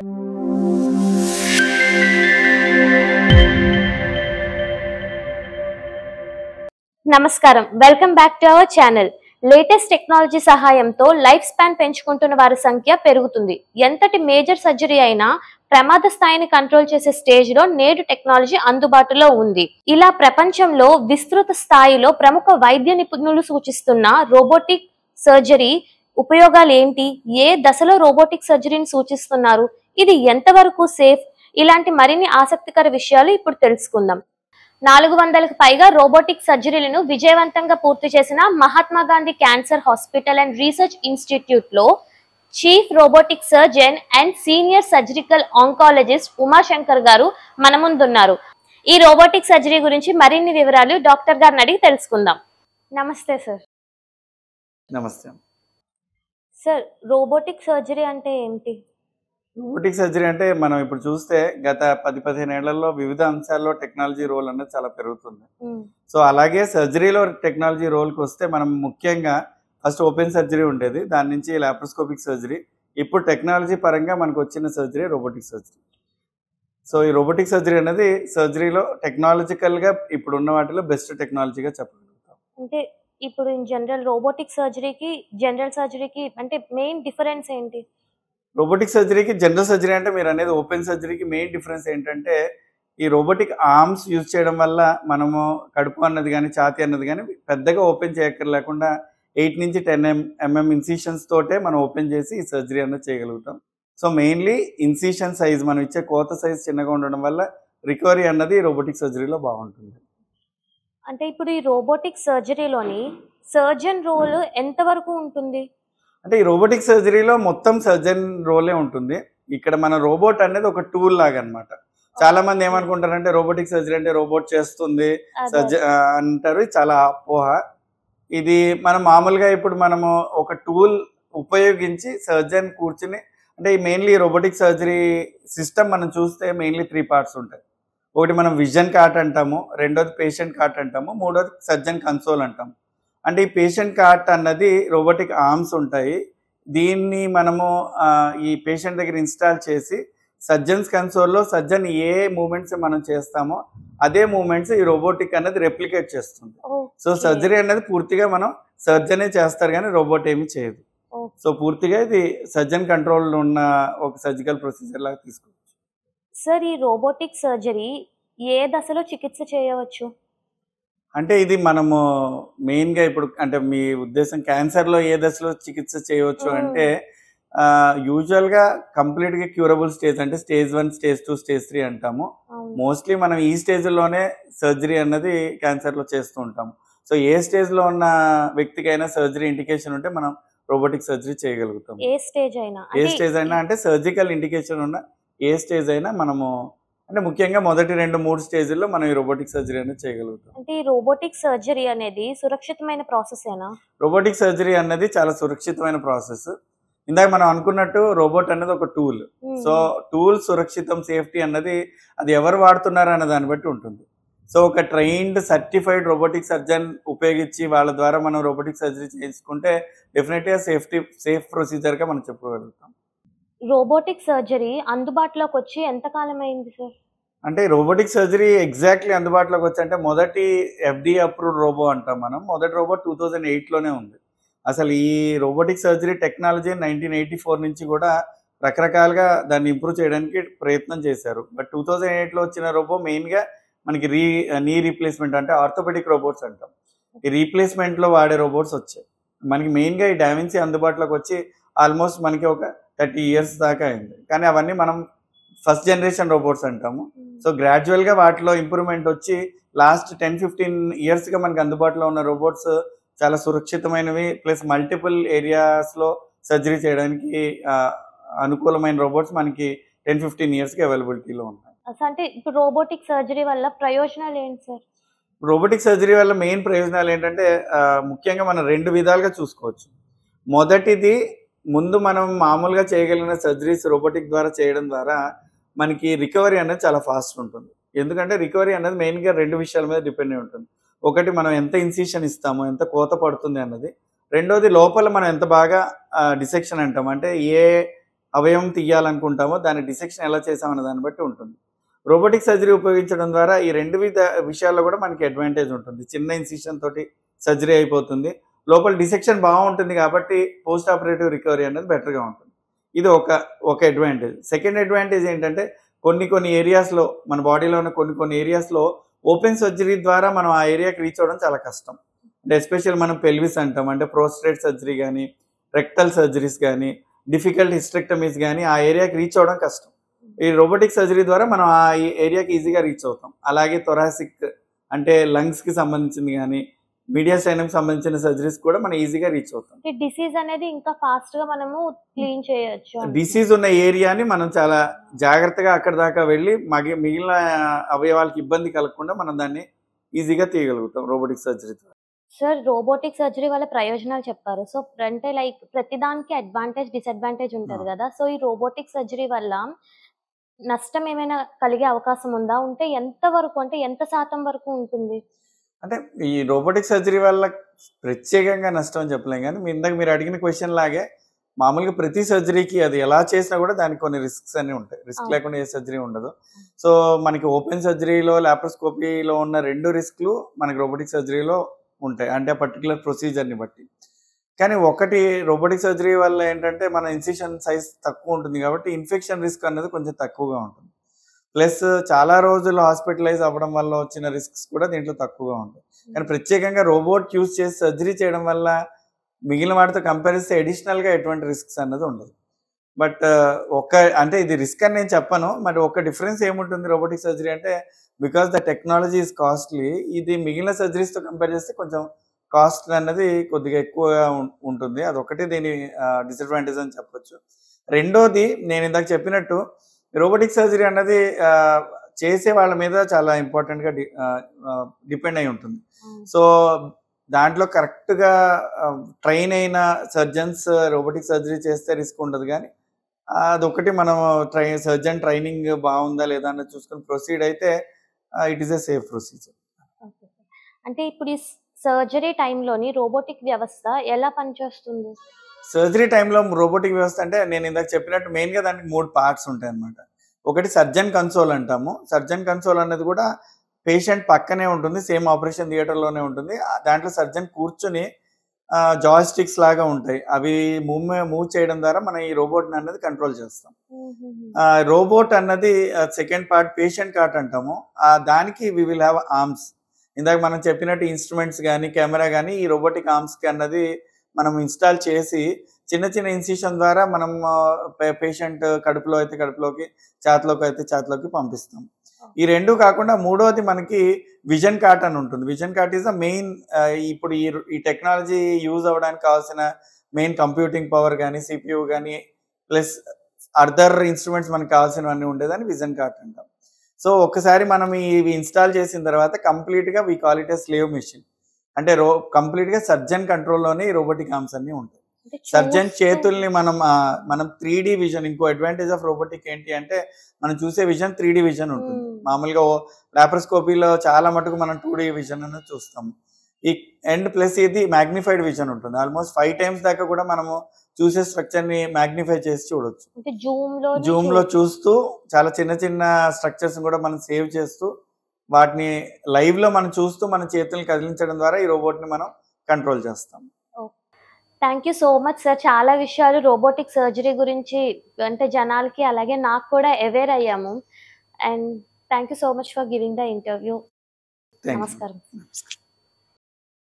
నమస్కారం welcome back to our channel latest technology సహాయంతో life span పెంచుకుంటున్న వారి సంఖ్య పెరుగుతుంది ఎంతటి మేజర్ సర్జరీ అయినా ప్రమాద స్థాయిని కంట్రోల్ చేసే స్టేజ్ లో నేడు టెక్నాలజీ అందుబాటులో ఉంది ఇలా ప్రపంచంలో విస్తృత స్థాయిలో ప్రముఖ వైద్య నిపుణులు సూచిస్తున్న రోబోటిక్ సర్జరీ ఉపయోగాలు ఏంటి ఏ దశలో రోబోటిక్ సర్జరీని సూచిస్తున్నారు ఇది ఎంతవరకు సేఫ్ ఇలాంటి మరిన్ని ఆసక్తికర విషయాలు ఇప్పుడు తెలుసుకుందాం నాలుగు వందలకు పైగా రోబోటిక్ సర్జరీలను విజయవంతంగా పూర్తి చేసిన Mahatma Gandhi cancer hospital and research institute లో chief robotic surgeon and senior surgical oncologist Umashankar గారు మన ముందున్నారు ఈ రోబోటిక్ సర్జరీ గురించి మరిన్ని వివరాలు డాక్టర్ గారిని అడిగి తెలుసుకుందాం నమస్తే సార్ నమస్తే సార్ రోబోటిక్ సర్జరీ అంటే ఏంటి రోబోటిక్ సర్జరీ అంటే మనం ఇప్పుడు చూస్తే గత పది పదిహేను ఏళ్లలో వివిధ అంశాల్లో టెక్నాలజీ రోల్ అనేది చాలా పెరుగుతుంది సో అలాగే సర్జరీలో టెక్నాలజీ రోల్కి వస్తే మనం ముఖ్యంగా ఫస్ట్ ఓపెన్ సర్జరీ ఉండేది దాని నుంచి లాప్రోస్కోపిక్ సర్జరీ ఇప్పుడు టెక్నాలజీ పరంగా మనకు వచ్చిన సర్జరీ రోబోటిక్ సర్జరీ సో ఈ రోబోటిక్ సర్జరీ అనేది సర్జరీలో టెక్నాలజికల్గా ఇప్పుడు ఉన్న వాటిలో బెస్ట్ టెక్నాలజీగా చెప్పగలుగుతాం అంటే ఇప్పుడు ఇన్ జనరల్ రోబోటిక్ సర్జరీకి జనరల్ సర్జరీకి అంటే మెయిన్ డిఫరెన్స్ ఏంటి రోబోటిక్ సర్జరీకి జనరల్ సర్జరీ అంటే మీరు అనేది ఓపెన్ సర్జరీకి మెయిన్ డిఫరెన్స్ ఏంటంటే ఈ రోబోటిక్ ఆర్మ్స్ యూజ్ చేయడం వల్ల మనము కడుపు అన్నది కానీ ఛాతీ అన్నది కానీ పెద్దగా ఓపెన్ చేయక్కర్లేకుండా ఎయిట్ నుంచి టెన్ ఎం ఎంఎం ఇన్సిషన్స్ తోటే మనం ఓపెన్ చేసి ఈ సర్జరీ అన్నది చేయగలుగుతాం సో మెయిన్లీ ఇన్సిషన్ సైజ్ మనం ఇచ్చే కోత సైజ్ చిన్నగా ఉండడం వల్ల రికవరీ అన్నది రోబోటిక్ సర్జరీలో బాగుంటుంది అంటే ఇప్పుడు ఈ రోబోటిక్ సర్జరీలోని సర్జన్ రోల్ ఎంత వరకు ఉంటుంది అంటే ఈ రోబోటిక్ సర్జరీలో మొత్తం సర్జన్ రోలే ఉంటుంది ఇక్కడ మన రోబోట్ అనేది ఒక టూల్ లాగా అనమాట చాలా మంది ఏమనుకుంటారంటే రోబోటిక్ సర్జరీ అంటే రోబోట్ చేస్తుంది అదే. సర్జ ఆ, అంటారు ఇది చాలా అపోహ ఇది మనం మామూలుగా ఇప్పుడు మనము ఒక టూల్ ఉపయోగించి సర్జన్ కూర్చుని అంటే మెయిన్లీ రోబోటిక్ సర్జరీ సిస్టమ్ మనం చూస్తే మెయిన్లీ త్రీ పార్ట్స్ ఉంటాయి ఒకటి మనం విజన్ కార్ట్ అంటాము రెండోది పేషెంట్ కార్ట్ అంటాము మూడోది సర్జన్ కన్సోల్ అంటాము అంటే ఈ పేషెంట్ కార్ట్ అన్నది రోబోటిక్ ఆర్మ్స్ ఉంటాయి దీన్ని మనము ఆ, ఈ పేషెంట్ దగ్గర ఇన్స్టాల్ చేసి సర్జన్స్ కన్సోల్లో సర్జన్ ఏ మూమెంట్స్ మనం చేస్తామో అదే మూమెంట్స్ ఈ రోబోటిక్ అనేది రెప్లికేట్ చేస్తుంది సో Okay. సర్జరీ అనేది పూర్తిగా మనం సర్జనే చేస్తారు కానీ రోబోట్ ఏమీ చేయదు Okay. సో పూర్తిగా ఇది సర్జన్ కంట్రోల్ ఉన్న ఒక సర్జికల్ ప్రొసీజర్ లాగా తీసుకోవచ్చు సార్ ఈ రోబోటిక్ సర్జరీ ఏ దశలో చికిత్స చేయవచ్చు అంటే ఇది మనము మెయిన్ గా ఇప్పుడు అంటే మీ ఉద్దేశం క్యాన్సర్ లో ఏ దశలో చికిత్స చేయవచ్చు Mm. అంటే యూజువల్ గా కంప్లీట్ గా క్యూరబుల్ స్టేజ్ అంటే stage one stage two stage three అంటాము అవును. మోస్ట్లీ మనం ఈ స్టేజ్ లోనే సర్జరీ అన్నది క్యాన్సర్ లో చేస్తూ ఉంటాము సో ఏ స్టేజ్ లో ఉన్న వ్యక్తికైనా సర్జరీ ఇండికేషన్ ఉంటే మనం రోబోటిక్ సర్జరీ చేయగలుగుతాం ఏ స్టేజ్ అయినా ఏ అంటే స్టేజ్ అయినా అంటే సర్జికల్ ఇండికేషన్ ఉన్న ఏ స్టేజ్ అయినా మనము అంటే ముఖ్యంగా మొదటి రెండు మూడు స్టేజ్ల్లో మనం ఈ రోబోటిక్ సర్జరీ అనేది చేయగలుగుతాం అంటే ఈ రోబోటిక్ సర్జరీ అనేది సురక్షితమైన ప్రాసెస్ ఏనా రోబోటిక్ సర్జరీ అన్నది చాలా సురక్షితమైన ప్రాసెస్ ఇందాక మనం అనుకున్నట్టు రోబోట్ అనేది ఒక టూల్ Hmm. సో టూల్ సురక్షితం సేఫ్టీ అన్నది అది ఎవరు వాడుతున్నారు అన్న దాన్ని బట్టి ఉంటుంది సో ఒక ట్రైన్డ్ సర్టిఫైడ్ రోబోటిక్ సర్జన్ ఉపయోగించి వాళ్ళ ద్వారా మనం రోబోటిక్ సర్జరీ చేసుకుంటే డెఫినెట్గా సేఫ్టీ సేఫ్ ప్రొసీజర్గా మనం చెప్పుకోగలుగుతాం రోబోటిక్ సర్జరీ అందుబాటులోకి వచ్చి ఎంత కాలం అయింది సార్ అంటే రోబోటిక్ సర్జరీ ఎగ్జాక్ట్లీ అందుబాటులోకి వచ్చి అంటే మొదటి ఎఫ్డి అప్రూవ్డ్ రోబో అంటాం మనం మొదటి రోబో టూ థౌజండ్ ఎయిట్లోనే ఉంది అసలు ఈ robotic surgery technology nineteen eighty four నుంచి కూడా రకరకాలుగా దాన్ని ఇంప్రూవ్ చేయడానికి ప్రయత్నం చేశారు బట్ టూ థౌజండ్ ఎయిట్లో వచ్చిన రోబో మెయిన్గా మనకి రీ నీ రీప్లేస్మెంట్ అంటే ఆర్థోపెడిక్ రోబోట్స్ అంటాం ఈ రీప్లేస్మెంట్లో వాడే రోబోట్స్ వచ్చాయి మనకి మెయిన్గా ఈ డావిన్సీ అందుబాటులోకి వచ్చి ఆల్మోస్ట్ మనకి ఒక థర్టీ ఇయర్స్ దాకా అయింది కానీ అవన్నీ మనం ఫస్ట్ జనరేషన్ రోబోట్స్ అంటాము సో గ్రాడ్యువల్గా వాటిలో ఇంప్రూవ్మెంట్ వచ్చి లాస్ట్ టెన్ ఫిఫ్టీన్ ఇయర్స్గా మనకి అందుబాటులో ఉన్న రోబోట్స్ చాలా సురక్షితమైనవి ప్లస్ మల్టిపుల్ ఏరియాస్లో సర్జరీ చేయడానికి ఆ, అనుకూలమైన రోబోట్స్ మనకి టెన్ ఫిఫ్టీన్ ఇయర్స్కి అవైలబిలిటీలో ఉన్నాయి అసలు అంటే ఇప్పుడు రోబోటిక్ సర్జరీ వల్ల ప్రయోజనాలు ఏంటి సార్ రోబోటిక్ సర్జరీ వల్ల మెయిన్ ప్రయోజనాలు ఏంటంటే ఆ, ముఖ్యంగా మనం రెండు విధాలుగా చూసుకోవచ్చు మొదటిది ముందు మనం మామూలుగా చేయగలిగిన సర్జరీస్ రోబోటిక్ ద్వారా చేయడం ద్వారా మనకి రికవరీ అనేది చాలా ఫాస్ట్ ఉంటుంది ఎందుకంటే రికవరీ అనేది మెయిన్గా రెండు విషయాల మీద డిపెండ్ అయి ఉంటుంది ఒకటి మనం ఎంత ఇన్సిషన్ ఇస్తామో ఎంత కోత పడుతుంది అన్నది రెండోది లోపల మనం ఎంత బాగా డిసెక్షన్ అంటాం అంటే ఏ అవయవం తీయాలనుకుంటామో దాని డిసెక్షన్ ఎలా చేసామన్న దాన్ని బట్టి ఉంటుంది రోబోటిక్ సర్జరీ ఉపయోగించడం ద్వారా ఈ రెండు విధ విషయాల్లో కూడా మనకి అడ్వాంటేజ్ ఉంటుంది చిన్న ఇన్సిషన్ తోటి సర్జరీ అయిపోతుంది లోపల డిసెక్షన్ బాగుంటుంది కాబట్టి పోస్ట్ ఆపరేటివ్ రికవరీ అనేది బెటర్గా ఉంటుంది ఇది ఒక ఒక అడ్వాంటేజ్ సెకండ్ అడ్వాంటేజ్ ఏంటంటే కొన్ని కొన్ని ఏరియాస్లో మన బాడీలో ఉన్న కొన్ని కొన్ని ఏరియాస్లో ఓపెన్ సర్జరీ ద్వారా మనం ఆ ఏరియాకి రీచ్ అవ్వడం చాలా కష్టం అంటే ఎస్పెషల్ మనం పెల్విస్ అంటాం అంటే ప్రోస్ట్రేట్ సర్జరీ కానీ రెక్టల్ సర్జరీస్ కానీ డిఫికల్ట్ హిస్ట్రెక్టమీస్ కానీ ఆ ఏరియాకి రీచ్ అవ్వడం కష్టం ఈ రోబోటిక్ సర్జరీ ద్వారా మనం ఆ ఏరియాకి ఈజీగా రీచ్ అవుతాం అలాగే థొరాసిక్ అంటే లంగ్స్కి సంబంధించింది కానీ మీడియా స్టైనంకి సంబంధించిన సర్జరీస్ కూడా మనం ఈజీగా రీచ్ అవుతాం ఈ డిసీజ్ అనేది ఇంకా ఫాస్ట్ గా మనము క్లీన్ చేయొచ్చు డిసీజ్ ఉన్న ఏరియాని మనం చాలా జాగ్రత్తగా అక్కడ దాకా వెళ్ళి మగి మిగిలిన అవయవాలకి ఇబ్బంది కలగకుండా మనం దాన్ని ఈజీగా తీయగలుగుతాం రోబోటిక్ సర్జరీ ద్వారా సార్ రోబోటిక్ సర్జరీ వల్ల ప్రయోజనాలు చెప్పారు సో అంటే లైక్ ప్రతిదానికి అడ్వాంటేజ్ డిసడ్వాంటేజ్ ఉంటుంది ఆ. కదా సో ఈ రోబోటిక్ సర్జరీ వల్ల నష్టం ఏమైనా కలిగే అవకాశం ఉందా ఉంటే ఎంత వరకు అంటే ఎంత శాతం వరకు ఉంటుంది అంటే ఈ రోబోటిక్ సర్జరీ వల్ల ప్రత్యేకంగా నష్టం అని చెప్పలేం కానీ మీ ఇందాక మీరు అడిగిన క్వశ్చన్ లాగే మామూలుగా ప్రతి సర్జరీకి అది ఎలా చేసినా కూడా దానికి కొన్ని రిస్క్స్ అన్ని ఉంటాయి రిస్క్ అవును. లేకుండా ఏ సర్జరీ ఉండదు సో మనకి ఓపెన్ సర్జరీలో లాప్రోస్కోపీలో ఉన్న రెండు రిస్క్లు మనకి రోబోటిక్ సర్జరీలో ఉంటాయి అంటే పర్టికులర్ ప్రొసీజర్ని బట్టి కానీ ఒకటి రోబోటిక్ సర్జరీ వల్ల ఏంటంటే మన ఇన్సిషన్ సైజ్ తక్కువ ఉంటుంది కాబట్టి ఇన్ఫెక్షన్ రిస్క్ అన్నది కొంచెం తక్కువగా ఉంటుంది ప్లస్ చాలా రోజులు హాస్పిటలైజ్ అవ్వడం వల్ల వచ్చిన రిస్క్స్ కూడా దీంట్లో తక్కువగా ఉంటాయి కానీ ప్రత్యేకంగా రోబోట్ యూజ్ చేసి సర్జరీ చేయడం వల్ల మిగిలిన వాటితో కంపేర్ చేస్తే అడిషనల్గా ఎటువంటి రిస్క్స్ అన్నది ఉండదు బట్ ఒక అంటే ఇది రిస్క్ అని నేను చెప్పను మరి ఒక డిఫరెన్స్ ఏముంటుంది రోబోటిక్ సర్జరీ అంటే because the technology is costly ఇది మిగిలిన సర్జరీస్తో కంపేర్ చేస్తే కొంచెం కాస్ట్ అన్నది కొద్దిగా ఎక్కువగా ఉం- ఉంటుంది అదొకటి దీని డిసడ్వాంటేజ్ అని చెప్పొచ్చు రెండోది నేను ఇందాక చెప్పినట్టు రోబోటిక్ సర్జరీ అన్నది ఆ, చేసే వాళ్ళ మీద చాలా ఇంపార్టెంట్గా డి డిపెండ్ అయి ఉంటుంది సో దాంట్లో కరెక్ట్గా ట్రైన్ అయిన సర్జన్స్ రోబోటిక్ సర్జరీ చేస్తే రిస్క్ ఉండదు కానీ అదొకటి మనం ట్రై సర్జన్ ట్రైనింగ్ బాగుందా లేదా అన్నది చూసుకొని ప్రొసీడ్ అయితే it is a safe procedure Okay, sir. అంటే ఇప్పుడు ఈ సర్జరీ టైంలోని రోబోటిక్ వ్యవస్థ ఎలా పనిచేస్తుంది సర్జరీ టైంలో రోబోటిక్ వ్యవస్థ అంటే నేను ఇందాక చెప్పినట్టు మెయిన్గా దానికి మూడు పార్ట్స్ ఉంటాయి అన్నమాట ఒకటి సర్జన్ కన్సోల్ అంటాము సర్జన్ కన్సోల్ అనేది కూడా పేషెంట్ పక్కనే ఉంటుంది సేమ్ ఆపరేషన్ థియేటర్లోనే ఉంటుంది ఆ దాంట్లో సర్జన్ కూర్చుని జాయిస్టిక్స్ లాగా ఉంటాయి అవి మూవ్ మూవ్ చేయడం ద్వారా మనం ఈ రోబోట్ అనేది కంట్రోల్ చేస్తాం రోబోట్ అన్నది సెకండ్ పార్ట్ పేషెంట్ కార్ట్ అంటాము ఆ దానికి వి విల్ హ్యావ్ ఆర్మ్స్ ఇందాక మనం చెప్పినట్టు ఇన్స్ట్రుమెంట్స్ కానీ కెమెరా కానీ ఈ రోబోటిక్ ఆర్మ్స్కి అన్నది మనం ఇన్స్టాల్ చేసి చిన్న చిన్న ఇన్సిషన్ ద్వారా మనం పేషెంట్ కడుపులో అయితే కడుపులోకి ఛాతిలోకి అయితే ఛాతిలోకి పంపిస్తాం ఈ రెండు కాకుండా మూడోది మనకి విజన్ కార్ట్ అని ఉంటుంది vision cart is the main ఇప్పుడు ఈ ఈ టెక్నాలజీ యూజ్ అవ్వడానికి కావాల్సిన మెయిన్ కంప్యూటింగ్ పవర్ కానీ సిపియూ కానీ ప్లస్ అదర్ ఇన్స్ట్రుమెంట్స్ మనకు కావాల్సినవన్నీ ఉండేదని విజన్ కార్ట్ అంటాం సో ఒక్కసారి మనం ఇవి ఇన్స్టాల్ చేసిన తర్వాత కంప్లీట్గా we call it a slave machine అంటే రో కంప్లీట్గా సర్జన్ కంట్రోల్లోనే ఈ రోబోటిక్ ఆర్మ్స్ అన్నీ ఉంటాయి సర్జన్ చేతుల్ని మనం ఆ, మనం త్రీ డి విజన్ ఇంకో అడ్వాంటేజ్ ఆఫ్ రోబోటిక్ ఏంటి అంటే మనం చూసే విజన్ త్రీ డి విజన్ ఉంటుంది Hmm. మామూలుగా లాప్రోస్కోపీలో చాలా మటుకు మనం టూ డి విజన్ అనేది చూస్తాం ఈ అండ్ ప్లస్ ఇది మ్యాగ్నిఫైడ్ విజన్ ఉంటుంది ఆల్మోస్ట్ ఫైవ్ టైమ్స్ దాకా కూడా మనము చూసే స్ట్రక్చర్ ని మ్యాగ్నిఫై చేసి చూడొచ్చు అంటే జూమ్ లో జూమ్ లో చూస్తూ చాలా చిన్న చిన్న స్ట్రక్చర్స్ కూడా మనం సేవ్ చేస్తూ వాటిని లైవ్ లో మనం చూస్తూ మన చేతుల్ని కదిలించడం ద్వారా ఈ రోబోట్ ని మనం కంట్రోల్ చేస్తాం thank you so much sir చాలా విషయాలు రోబోటిక్ సర్జరీ గురించి అంటే జనాలకి అలాగే నాకు కూడా అవేర్ అయ్యాము and thank you so much for giving the interview thank నమస్కారం యూ